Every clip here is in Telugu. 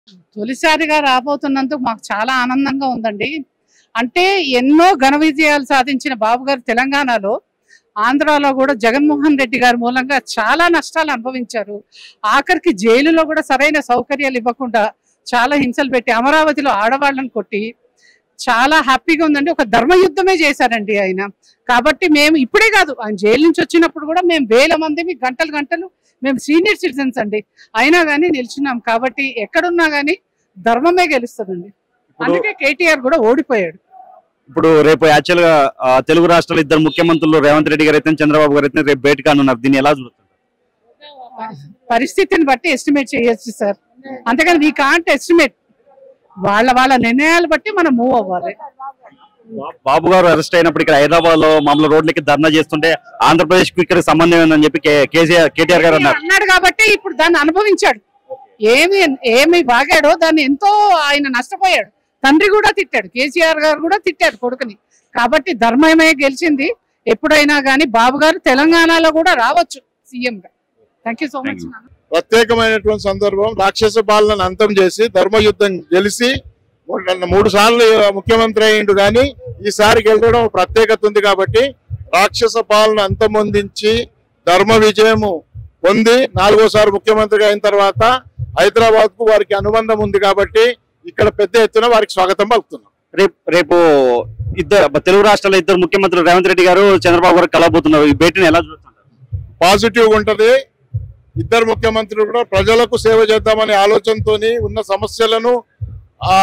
తొలిసారిగా రాబోతున్నందుకు మాకు చాలా ఆనందంగా ఉందండి అంటే ఎన్నో ఘన విజయాలు సాధించిన బాబు గారు తెలంగాణలో ఆంధ్రాలో కూడా జగన్మోహన్ రెడ్డి గారి మూలంగా చాలా నష్టాలు అనుభవించారు ఆఖరికి జైలులో కూడా సరైన సౌకర్యాలు ఇవ్వకుండా చాలా హింసలు పెట్టి అమరావతిలో ఆడవాళ్ళని కొట్టి చాలా హ్యాపీగా ఉందండి ఒక ధర్మయుద్ధమే చేశారండి ఆయన కాబట్టి మేము ఇప్పుడే కాదు ఆయన జైలు నుంచి వచ్చినప్పుడు కూడా మేము వేల మందిని గంటలు గంటలు మేము సీనియర్ సిటిజన్స్ అండి అయినా కానీ నిల్చున్నాం కాబట్టి ఎక్కడున్నా కానీ ధర్మమే గెలుస్తుందండి ఇప్పుడు అందుకే కేటీఆర్ కూడా ఓడిపోయాడు ఇప్పుడు రేపు యాక్చువల్ గా ఆ, తెలుగు రాష్ట్రాల ఇద్దరు ముఖ్యమంత్రులు రేవంత్ రెడ్డి గారు అయితే చంద్రబాబు గారు అయితే రేపు భేటీ కానున్నారు దీన్ని ఎలా చూస్తారు పరిస్థితిని బట్టి ఎస్టిమేట్ చేయొచ్చు సార్ అంతేకాని వీ కాంట్ ఎస్టిమేట్ వాళ్ళ వాళ్ళ నిర్ణయాలు బట్టి మనం మూవ్ అవ్వాలి బాబు గారు అరెస్ట్ అయినప్పుడు ఇక్కడ హైదరాబాద్ లో మామూలు రోడ్లకి ధర్నా చేస్తుంటే ఆంధ్రప్రదేశ్ కు ఇక్కడ సంబంధం ఏందని చెప్పి కే- కేసీఆర్ కేటీఆర్ గారు అన్నారు అన్నాడు కాబట్టి ఇప్పుడు దాన్ని అనుభవించాడు ఏమి ఏమి బాగాడో దాన్ని ఎంతో ఆయన నష్టపోయాడు తండ్రి కూడా తిట్టాడు కేసీఆర్ గారు కూడా తిట్టారు కొడుకుని కాబట్టి ధర్మమే గెలిచింది ఎప్పుడైనా కానీ బాబు గారు తెలంగాణలో కూడా రావచ్చు సీఎం గా thank you so much Thank ప్రత్యేకమైనటువంటి సందర్భం రాక్షస పాలనను అంతం చేసి ధర్మయుద్ధం గెలిచి మూడు- మూడు సార్లు ముఖ్యమంత్రి అయ్యిండు కానీ ఈసారి గెలవడం ప్రత్యేకత ఉంది కాబట్టి రాక్షస పాలన అంతమొందించి ధర్మ విజయము పొంది నాలుగోసారి ముఖ్యమంత్రిగా అయిన తర్వాత హైదరాబాద్ కు వారికి అనుబంధం ఉంది కాబట్టి ఇక్కడ పెద్ద ఎత్తున వారికి స్వాగతం పలుకుతున్నాం రేపు రేపు ఇద్దరు తెలుగు రాష్ట్రాల ఇద్దరు ముఖ్యమంత్రులు రేవంత్ రెడ్డి గారు చంద్రబాబు గారు కలబోతున్నారు ఈ భేటీని ఎలా చూస్తున్నారు పాజిటివ్ ఉంటది ఇద్దరు ముఖ్యమంత్రులు కూడా ప్రజలకు సేవ చేద్దామనే ఆలోచనతోని ఉన్న సమస్యలను ఆ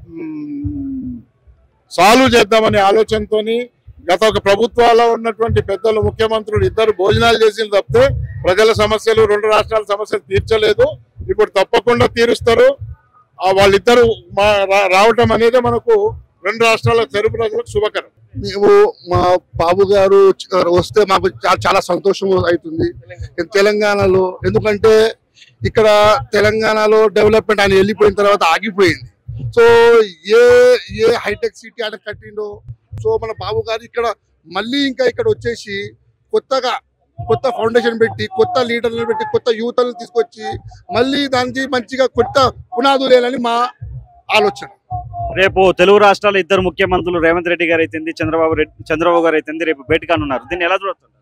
సాల్వ్ చేద్దామనే ఆలోచనతోని గత ఒక ప్రభుత్వాల్లో ఉన్నటువంటి పెద్దలు ముఖ్యమంత్రులు ఇద్దరు భోజనాలు చేసిన తప్పితే ప్రజల సమస్యలు రెండు రాష్ట్రాల సమస్యలు తీర్చలేదు ఇప్పుడు తప్పకుండా తీరుస్తారు ఆ వాళ్ళిద్దరు మా రా- రావటం అనేది మనకు రెండు రాష్ట్రాల తెలుగు ప్రజలకు శుభకరం మేము మా బాబు గారు చ- వస్తే మాకు చా- చాలా సంతోషం అవుతుంది తెలంగాణలో ఎందుకంటే ఇక్కడ తెలంగాణలో డెవలప్మెంట్ ఆయన వెళ్ళిపోయిన తర్వాత ఆగిపోయింది so A A hi tech city ఆయన కట్టిండో సో మన బాబు గారు ఇక్కడ మళ్ళీ ఇంకా ఇక్కడ వచ్చేసి కొత్తగా కొత్త ఫౌండేషన్ పెట్టి కొత్త లీడర్లను పెట్టి కొత్త యువతలను తీసుకొచ్చి మళ్ళీ దానికి మంచిగా కొత్త పునాదులేనని మా ఆలోచన రేపు తెలుగు రాష్ట్రాల ఇద్దరు ముఖ్యమంత్రులు రేవంత్ రెడ్డి గారు అయితే చంద్రబాబు రెడ్డి చంద్రబాబు గారు అయితే రేపు భేటీ కానున్నారు దీన్ని ఎలా చూస్తున్నారు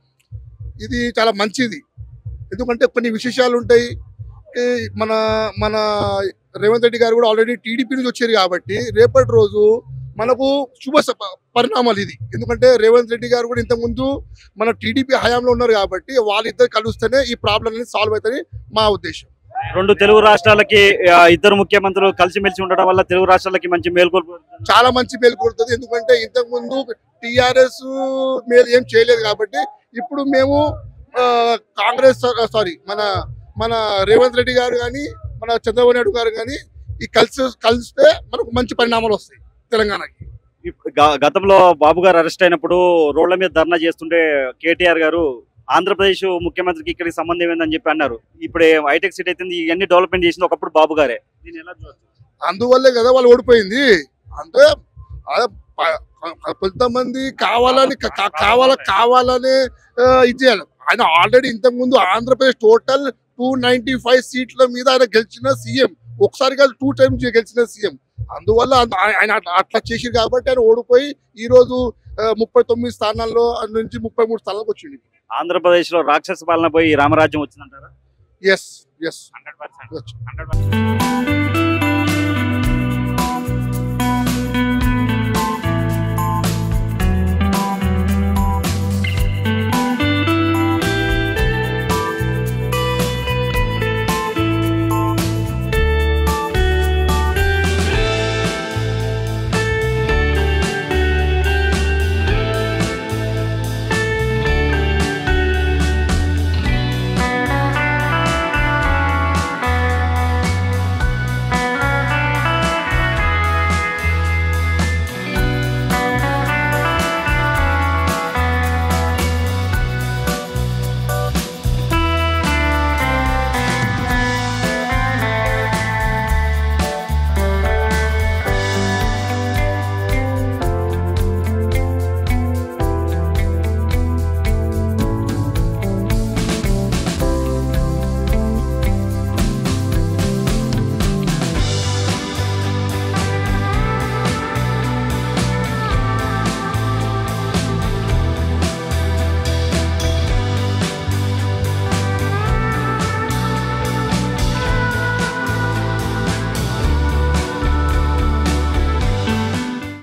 ఇది చాలా మంచిది ఎందుకంటే కొన్ని విశేషాలు ఉంటాయి ఈ మన మన రేవంత్ రెడ్డి గారు కూడా ఆల్రెడీ టీడీపీ నుంచి వచ్చారు కాబట్టి రేపటి రోజు మనకు శుభ స- పరిణామాలు ఇది ఎందుకంటే రేవంత్ రెడ్డి గారు కూడా ఇంతకుముందు మన టీడీపీ హయాంలో ఉన్నారు కాబట్టి వాళ్ళిద్దరు కలుస్తేనే ఈ ప్రాబ్లం అనేది సాల్వ్ అవుతుంది మా ఉద్దేశం రెండు తెలుగు రాష్ట్రాలకి ఆ, ఇద్దరు ముఖ్యమంత్రులు కలిసిమెలిసి ఉండడం వల్ల తెలుగు రాష్ట్రాలకి మంచి మేల్కొల్పు చాలా మంచి మేలు కొడుతుంది ఎందుకంటే ఇంతకు ముందు టిఆర్ఎస్ మేలు ఏం చేయలేదు కాబట్టి ఇప్పుడు మేము ఆ, కాంగ్రెస్ సారీ మన మన రేవంత్ రెడ్డి గారు కానీ మన చంద్రబాబు నాయుడు గారు కానీ ఈ కలిసి కలిస్తే మనకు మంచి పరిణామాలు వస్తాయి తెలంగాణకి ఇప్- గ- గతంలో బాబు గారు అరెస్ట్ అయినప్పుడు రోడ్ల మీద ధర్నా చేస్తుంటే కేటీఆర్ గారు ఆంధ్రప్రదేశ్ ముఖ్యమంత్రికి ఇక్కడికి సంబంధం ఏందని చెప్పి అన్నారు ఇప్పుడు హైటెక్ సిటీ అయితే ఇవన్నీ డెవలప్మెంట్ చేసింది ఒకప్పుడు బాబు గారే దీన్ని ఎలా చూడొచ్చు? అందువల్లే కదా వాళ్ళు ఓడిపోయింది అంటే ఆ ప- క- కొంతమంది కావాలని క- క- కావాల కావాలని ఆ, ఇది చేయాలి ఆయన ఆల్రెడీ ఇంతకు ముందు Andhra Pradesh total two ninety five సీట్ల మీద ఆయన గెలిచిన సీఎం ఒకసారి కాదు టూ టైమ్స్ గెలిచిన సీఎం అందువల్ల అంద- ఆయ- ఆయన అట్లా- అట్లా చేసి కాబట్టి ఆయన ఓడిపోయి ఈ రోజు ఆ, ముప్పై తొమ్మిది స్థానాల్లో నుంచి ముప్పై మూడు స్థానాలకు వచ్చింది ఆంధ్రప్రదేశ్ లో రాక్షస పాలన పోయి రామరాజ్యం వచ్చిందంటారా ఎస్ ఎస్ హండ్రెడ్ పర్సెంట్